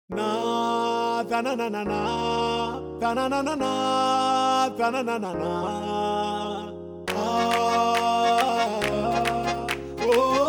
Na ta na na na na ta na na na na ta na na na na ah oh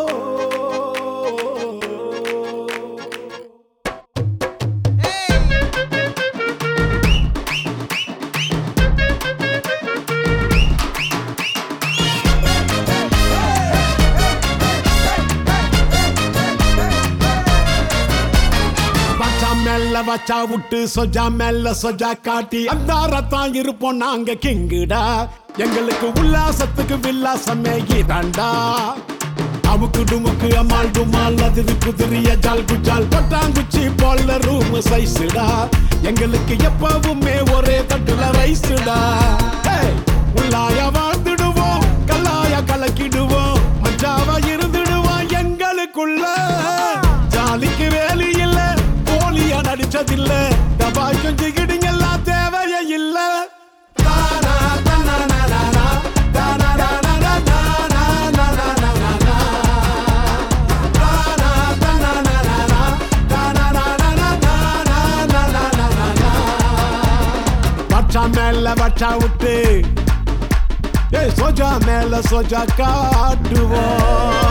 வச்சா மேல வச்சா விட்டு சொஜா மேல சொஜா காட்டி அந்தாரத்தான் இருப்போம் நாங்க கிங்குடா எங்களுக்கு உல்லாசத்துக்கு வில்லாசமே இதாண்டா அமுக்கு டுமுக்கு அம்மாள் டுமால் அதிரி குதிரிய ஜால் குஜால் பட்டாங்குச்சி போல ரூம் சைஸுடா எங்களுக்கு எப்பவுமே ஒரே தட்டுல ரைஸுடா ஏய், உள்ளாய வாழ்ந்துடுவோம் கல்லாய கலக்கிடுவோம் மஜாவா இருந்துடுவோம் எங்களுக்குள்ள ஜாலிக்கு வேலி இல்ல போலியா நடிச்சதில்ல தபாய்க்கும் ஜிகிடிங்கெல்லாம் தேவையே இல்ல தானா, தானா, நா, நா, நா. தானா, நா, நா, நா, நா, நா, நா, நா, நா, நா, நா. தானா, தானா, நா, நா, நா. தானா, நா, நா, நா, நா, நா, நா, நா, நா, நா, நா. வச்சா மேல வச்சா விட்டு ஏய் சோஜா மேல சோஜா காட்டுவோம்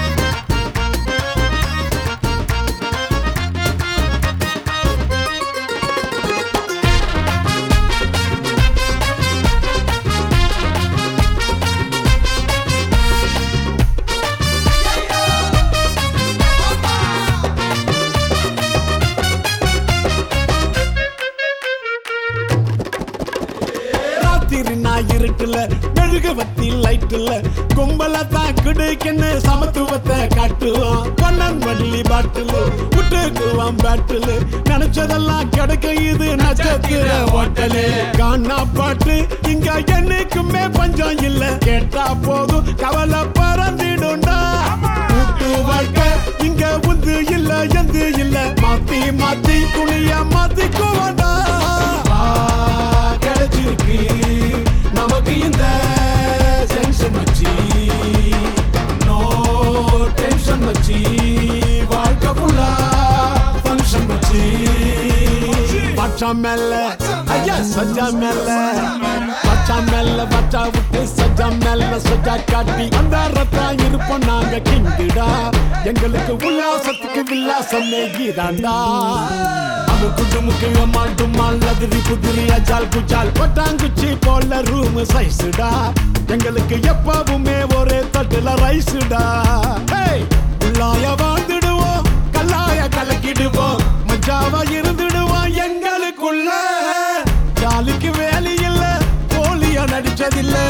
ராத்திரி நான் இருட்டுல மெழுகுவத்தி லைட்டுல கும்பல தான் குடுக்குன்னு சமத்துவத்தை காட்டுவான் பொன்னன் வள்ளி பாட்டில் விட்டுக்குவான் பேட்டில் நினைச்சதெல்லாம் கிடைக்க இது நட்சத்திர ஹோட்டலு காணா பாட்டு இங்க என்னைக்குமே பஞ்சம் இல்ல கேட்டா போதும் கவலை பறந்திடும்டா கூட்டு வாழ்க்கை இங்க உந்து இல்ல எந்து இல்ல மாத்தி மாத்தி துணிய மாத்திக்குவாண்டா கிடைச்சிருக்கு நமக்கு இந்த டென்ஷன் வச்சு நோ டென்ஷன் வச்சு வாழ்க்கை ஃபுல்லா ஃபங்க்ஷன் வச்சு பச்சா மேல ஐயா சஜா மேல பச்சா மேல பச்சா விட்டு சஜா மேல சஜா காட்டி அந்த ரத்தா இருப்போம் நாங்க கிண்டுடா எங்களுக்கு உல்லாசத்துக்கு வில்லாசமே கீதாண்டா அமுக்கு டுமுக்கு அம்மாள் டும்மாள் அதிரி குதிரி அஜால் குஜால் பட்டாங்குச்சி போல ரூம் சைஸுடா எங்களுக்கு எப்பவுமே ஒரே தட்டுல ரைஸுடா ஹேய், உள்ளாய வாழ்ந்துடுவோம் கல்லாய கலக்கிடுவோம் மஜாவா இருந்துடுவோம் எங்களுக்குள்ள ஜாலிக்கு வேலி இல்ல போலியா நடிச்சதில்ல